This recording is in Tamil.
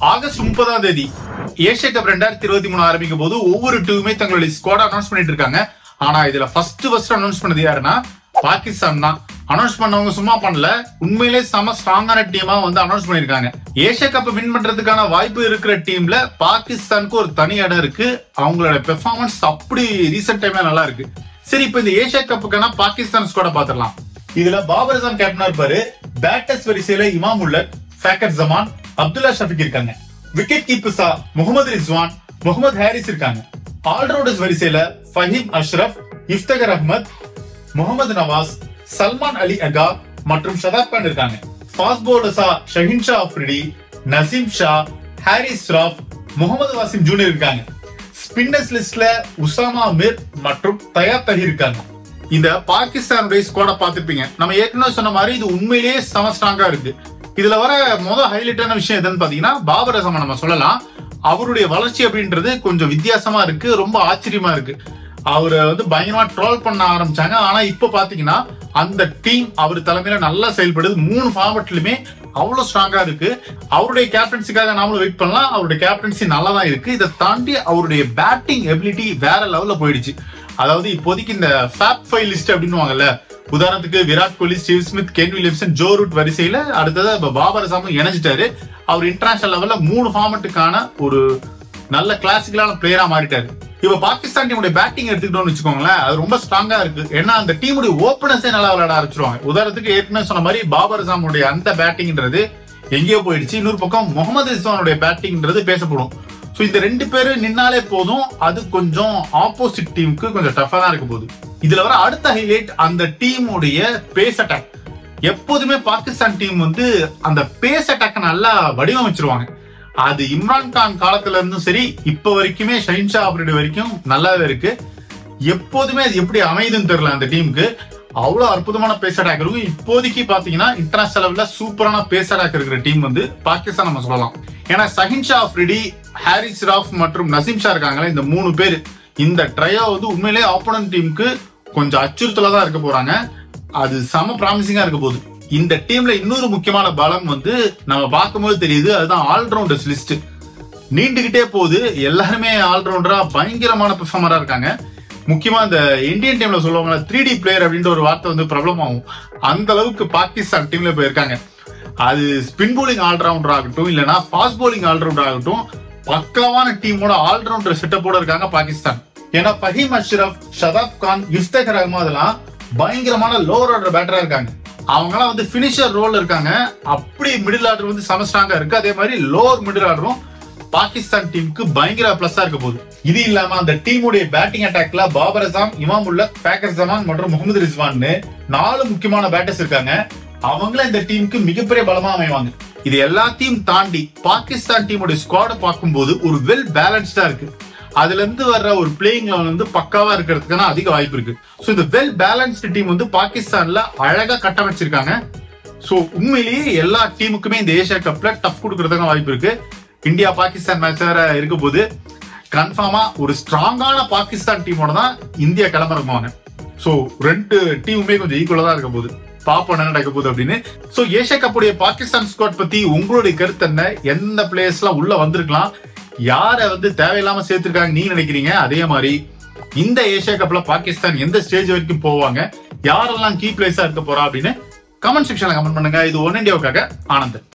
ஆகஸ்ட் முப்பதாம் தேதி ஏசியா கப் ரெண்டாயிரத்தி இருபத்தி மூணு ஆரம்பிக்கும் போது ஒவ்வொரு டீமுமே தங்களுடைய ஸ்குவாட் அனௌன்ஸ் பண்ணிட்டு இருக்காங்க ஆனா இதுல ஃபர்ஸ்ட் ஃபர்ஸ்ட் அனௌன்ஸ் பண்ணது யாருன்னா பாகிஸ்தான் தான் அனௌன்ஸ் பண்ணவங்க சும்மா பண்ணல உண்மையிலே செம ஸ்ட்ராங்கான டீமா வந்து அனௌன்ஸ் பண்ணிருக்காங்க ஏசியா கப் வின் பண்றதுக்கான வாய்ப்பு இருக்கிற டீம்ல பாகிஸ்தானுக்கு ஒரு தனி இடம் இருக்கு அவங்களோட பெர்ஃபார்மன்ஸ் அப்படி ரீசெண்ட் டைம்ல நல்லா இருக்கு சரி இப்போ இந்த ஏசியா கப்புக்கான பாகிஸ்தான் ஸ்குவாட பாத்திரலாம் இதுல பாபர் அசாம் கேப்டனா இருப்பாரு பேட்டர்ஸ் வரிசையில இமாம் உல்லட் ஃபேக்கர் ஜமான் அப்துல்லா ஷபிக் இருக்காங்க விக்கெட் கீப்பர்ஸா முகமது ரிஸ்வான் முகமது ஹாரிஸ் இருக்காங்க ஆல்ரவுண்டர்ஸ் வரிசையில ஃபஹீம் அஷ்ரப் இஃப்தகர் அஹ்மத் முகமது நவாஸ் சல்மான் அலி அகா மற்றும் ஷதாப் கான் இருக்காங்க ஃபாஸ்ட் பவுலர்ஸா ஷஹின் ஷா அஃப்ரிடி நசீம் ஷா ஹாரிஸ் ராஃப் முகமது வாசிம் ஜூனியர் இருக்காங்க ஸ்பின்னர்ஸ் லிஸ்ட்ல உசாமா அமீர் மற்றும் தயார் தஹீர் இருக்காங்க இந்த பாகிஸ்தானுடைய ஸ்குவாட பார்த்திருப்பீங்க நம்ம ஏற்கனவே சொன்ன மாதிரி இது உண்மையிலேயே செம ஸ்ட்ராங்கா இருக்கு இதுல வர முதல் ஹைலைட்டான விஷயம் எதுன்னு பாத்தீங்கன்னா பாபர் அசம் நம்ம சொல்லலாம் அவருடைய வளர்ச்சி அப்படின்றது கொஞ்சம் வித்தியாசமா இருக்கு ரொம்ப ஆச்சரியமா இருக்கு அவரை வந்து பயங்கரமா ட்ரோல் பண்ண ஆரம்பிச்சாங்க ஆனா இப்ப பாத்தீங்கன்னா அந்த டீம் அவர் தலைமையில நல்லா செயல்படுது மூணு ஃபார்மட்லயுமே அவ்வளவு ஸ்ட்ராங்கா இருக்கு அவருடைய கேப்டன்சிக்காக நாமளும் வெயிட் பண்ணலாம் அவருடைய கேப்டன்சி நல்லா தான் இருக்கு இதை தாண்டி அவருடைய பேட்டிங் எபிலிட்டி வேற லெவல்ல போயிடுச்சு அதாவது இப்போதைக்கு இந்த ஃபேப் ஃபைவ் லிஸ்ட் அப்படின்னு உதாரணத்துக்கு Virat Kohli Steve Smith Kane Williamson Joe Root வரிசையில அடுத்தது இப்ப பாபர் அசாமும் இணைஞ்சிட்டாரு அவர் இன்டர்நேஷனல் லெவல்ல மூணு ஃபார்மெட்டுக்கான ஒரு நல்ல கிளாசிக்கலான பிளேயரா மாறிட்டாரு இப்ப பாகிஸ்தான் டீமுடைய பேட்டிங் எடுத்துக்கிட்டோம்னு வச்சுக்கோங்களேன் அது ரொம்ப ஸ்ட்ராங்கா இருக்கு ஏன்னா அந்த டீமுடைய ஓப்பனர்ஸே நல்லா விளையாட ஆரம்பிச்சிருவாங்க உதாரணத்துக்கு ஏற்கனவே சொன்ன மாதிரி பாபர் அசாமுடைய அந்த பேட்டிங்ன்றது எங்கேயோ போயிடுச்சு இன்னொரு பக்கம் முகமது ரிஸ்வானுடைய பேட்டிங்ன்றது பேசப்படும் ஸோ இந்த ரெண்டு பேரும் நின்னாலே போதும் அது கொஞ்சம் ஆப்போசிட் டீமுக்கு கொஞ்சம் டஃபா தான் இருக்க போகுது இதுல வர அடுத்த ஹைலைட் அந்த டீமுடைய பேஸ் அட்டாக் எப்போதுமே பாகிஸ்தான் டீம் வந்து அந்த பேஸ் அட்டாக் நல்லா வடிவமைச்சிருவாங்க அது இம்ரான் கான் காலத்துல இருந்தும் சரி இப்ப வரைக்குமே ஷஹின்ஷா ஆப்ரேட் வரைக்கும் நல்லாவே இருக்கு எப்போதுமே அது எப்படி அமையுதுன்னு தெரியல அந்த டீமுக்கு அவ்வளவு அற்புதமான பேஸ் அட்டாக் இருக்கும் இப்போதைக்கு பாத்தீங்கன்னா இன்டர்நேஷனல் லெவல்ல சூப்பரான பேஸ் அட்டாக் இருக்கிற டீம் வந்து பாகிஸ்தான் நம்ம சொல்லலாம் ஏன்னா சஹின்ஷா ஆஃப்ரிடி ஹாரிஸ் ராஃப் மற்றும் நசீம் ஷா இருக்காங்களே இந்த மூணு பேர் இந்த ட்ரையோ வந்து உண்மையிலேயே ஆப்போனன்ட் டீமுக்கு கொஞ்சம் அச்சுறுத்தலா தான் இருக்க போறாங்க அது செம ப்ராமிசிங்கா இருக்க போகுது இந்த டீம்ல இன்னொரு முக்கியமான பலம் வந்து நம்ம பார்க்கும்போது தெரியுது அதுதான் ஆல்ரவுண்டர்ஸ் லிஸ்ட் நீண்டுகிட்டே போகுது எல்லாருமே ஆல்ரவுண்டரா பயங்கரமான பெர்ஃபார்மரா இருக்காங்க முக்கியமா இந்த இந்தியன் டீம்ல சொல்லுவாங்க த்ரீ டி பிளேயர் அப்படின்ற ஒரு வார்த்தை வந்து பிரபலமாகும் அந்த அளவுக்கு பாகிஸ்தான் டீம்ல இப்ப இருக்காங்க அது ஸ்பின் போலிங் ஆல்ரவுண்டர் ஆகட்டும் இல்லைன்னா ஃபாஸ்ட் போலிங் ஆல்ரவுண்டர் ஆகட்டும் பக்காவான டீமோட ஆல்ரவுண்டர் செட்டப்போட இருக்காங்க பாகிஸ்தான் ஏன்னா ஃபஹீம் அஷ்ரப் ஷதாப் கான் இஃப்தகர் அஹ்மத் எல்லாம் பயங்கரமான லோவர் ஆர்டர் பேட்டரா இருக்காங்க அவங்கலாம் வந்து பினிஷர் ரோல் இருக்காங்க அப்படி மிடில் ஆர்டர் வந்து செம ஸ்ட்ராங்கா இருக்கு அதே மாதிரி லோவர் மிடில் ஆர்டரும் பாகிஸ்தான் டீமுக்கு பயங்கர பிளஸ்ஸா இருக்க போகுது இது இல்லாம அந்த டீமுடைய பேட்டிங் அட்டாக்ல பாபர் அசாம் இமாம் உல்ல ஃபேக்கர் ஜமான் மற்றும் முகமது ரிஸ்வான்னு நாலு முக்கியமான பேட்டர்ஸ் இருக்காங்க அவங்கள இந்த டீமுக்கு மிகப்பெரிய பலமா அமைவாங்க இது எல்லாத்தையும் தாண்டி பாகிஸ்தான் டீமுடைய ஸ்குவாட பார்க்கும்போது ஒரு வெல் பேலன்ஸ்டா இருக்கு அதுல இருந்து வர்ற ஒரு பிளேயிங் லெவல் வந்து பக்காவா இருக்கிறதுக்கான அதிக வாய்ப்பு இருக்கு சோ இந்த வெல் பேலன்ஸ்டு டீம் வந்து பாகிஸ்தான்ல அழகா கட்டமைச்சிருக்காங்க சோ உண்மையிலேயே எல்லா டீமுக்குமே இந்த ஏசியா கப்ல டஃப் கொடுக்கறதுக்கான வாய்ப்பு இருக்கு இந்தியா பாகிஸ்தான் மேட்ச் வேற இருக்க போது கன்ஃபார்மா ஒரு ஸ்ட்ராங்கான பாகிஸ்தான் டீமோட தான் இந்தியா கிளம்புறவாங்க சோ ரெண்டு டீமுமே கொஞ்சம் ஈக்குவலா தான் இருக்க போகுது பாப்போம் என்ன நடக்க போகுது அப்படின்னு சோ ஏசியா கப்புடைய பாகிஸ்தான் ஸ்குவாட் பத்தி உங்களுடைய கருத்து என்ன எந்த பிளேயர்ஸ் எல்லாம் உள்ள வந்திருக்கலாம் யார வந்து தேவையில்லாம சேர்த்திருக்காங்க நீங்க நினைக்கிறீங்க அதே மாதிரி இந்த ஏசியா கப்ல பாகிஸ்தான் எந்த ஸ்டேஜ் வரைக்கும் போவாங்க யாரெல்லாம் கீ பிளேஸா இருக்க போறா அப்படின்னு கமெண்ட் செக்ஷன்ல கமெண்ட் பண்ணுங்க இது ஒன் இந்தியாவுக்காக ஆனந்தன்